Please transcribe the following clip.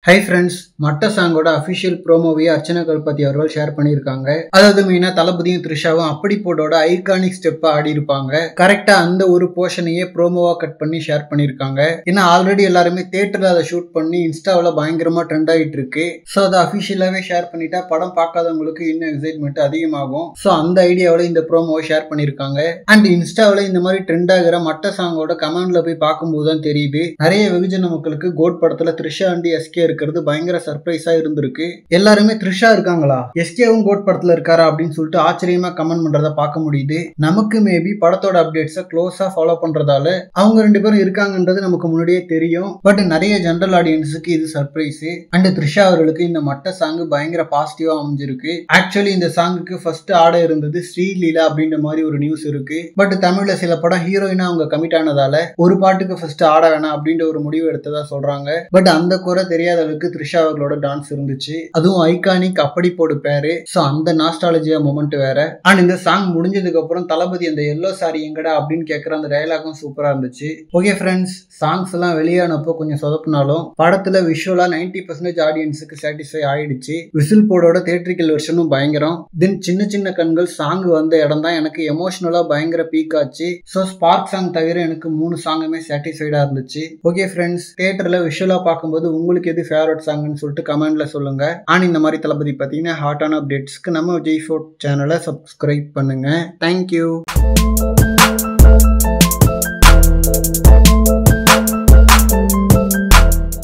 hi friends மட்ட சாங்கோட official ப்ரோமோவையே Archana கல்பதி அவர்கள் ஷேர் பண்ணியிருக்காங்க அதாவது மெயினாக தளபதியும் த்ரிஷாவும் அப்படி போட்டோட ஐகானிக் ஸ்டெப்பை ஆடி இருப்பாங்க கரெக்டாக அந்த ஒரு போர்ஷனையே ப்ரோமோவா கட் பண்ணி ஷேர் பண்ணியிருக்காங்க ஏன்னா ஆல்ரெடி எல்லாருமே தேட்டரில் அதை ஷூட் பண்ணி இன்ஸ்டாவில் பயங்கரமாக ட்ரெண்ட் ஆகிட்டு இருக்கு ஸோ அதை அஃபிஷியலாகவே ஷேர் பண்ணிட்டா படம் பார்க்காதவங்களுக்கு இன்னும் எக்ஸைட்மெண்ட் அதிகமாகும் ஸோ அந்த ஐடியாவோட இந்த ப்ரோமோவை ஷேர் பண்ணியிருக்காங்க அண்ட் இன்ஸ்டாவில் இந்த மாதிரி ட்ரெண்ட் ஆகிற மட்ட சாங்கோட கமெண்ட்ல போய் பார்க்கும்போது தான் தெரியுது நிறைய வெகுஜன மக்களுக்கு கோட் படத்தில் த்ரிஷா அண்ட் எஸ்கே இருக்கிறது பயங்கர சர்ப்ரைஸா இருந்திருக்கு எல்லாருமே த்ரிஷா இருக்காங்களா எஸ்கேவும் கோட் படத்துல இருக்காரா அப்படின்னு சொல்லிட்டு ஆச்சரியமா கமெண்ட் பண்றத பார்க்க முடியுது நமக்கு மேபி படத்தோட அப்டேட்ஸை க்ளோஸா ஃபாலோ பண்றதால அவங்க ரெண்டு பேரும் இருக்காங்கன்றது நமக்கு முன்னாடியே தெரியும் பட் நிறைய ஜென்ரல் ஆடியன்ஸுக்கு இது சர்ப்ரைஸ் அண்ட் த்ரிஷா அவர்களுக்கு இந்த மட்ட சாங் பயங்கர பாசிட்டிவா அமைஞ்சிருக்கு ஆக்சுவலி இந்த சாங்குக்கு ஃபர்ஸ்ட் ஆட இருந்தது ஸ்ரீலீலா அப்படின்ற மாதிரி ஒரு நியூஸ் இருக்கு பட் தமிழ்ல சில படம் ஹீரோயினா அவங்க கமிட் ஆனதால ஒரு பாட்டுக்கு ஃபர்ஸ்ட் ஆட வேணாம் அப்படின்ற ஒரு முடிவு எடுத்ததா சொல்றாங்க பட் அந்த குறை தெரியாத அளவுக்கு த்ரிஷா அவர்களோட டான்ஸ் இருந்துச்சு அதுவும் ஐகானிக் அப்படி போடு பேரு ஸோ அந்த நாஸ்டாலஜியா மூமெண்ட் வேற அண்ட் இந்த சாங் முடிஞ்சதுக்கு அப்புறம் தளபதி அந்த எல்லோ சாரி எங்கடா அப்படின்னு கேட்குற அந்த டைலாகும் சூப்பரா இருந்துச்சு ஓகே ஃப்ரெண்ட்ஸ் சாங்ஸ் எல்லாம் வெளியானப்போ கொஞ்சம் சொதப்பினாலும் படத்துல விஷுவலா நைன்டி பர்சன்டேஜ் ஆடியன்ஸுக்கு சாட்டிஸ்ஃபை ஆயிடுச்சு விசில் போடோட தேட்ரிக்கல் வெர்ஷனும் பயங்கரம் தென் சின்ன சின்ன கண்கள் சாங் வந்த இடம் தான் எனக்கு எமோஷனலா பயங்கர பீக் ஆச்சு ஸோ ஸ்பார்க் சாங் தவிர எனக்கு மூணு சாங்குமே சாட்டிஸ்ஃபைடா இருந்துச்சு ஓகே ஃப்ரெண்ட்ஸ் தேட்டர்ல விஷுவலா பார்க்கும்போது உங்களுக்கு எது ஃபேவரட் சாங்னு சொல்லிட்டு கமெண்ட்ல சொல்லுங்க அண்ட் இந்த மாதிரி தளபதி பார்த்தீங்கன்னா ஹாட்டான அப்டேட்ஸ்க்கு நம்ம விஜய் ஃபோர்ட் சேனலை சப்ஸ்கிரைப் பண்ணுங்க தேங்க்யூ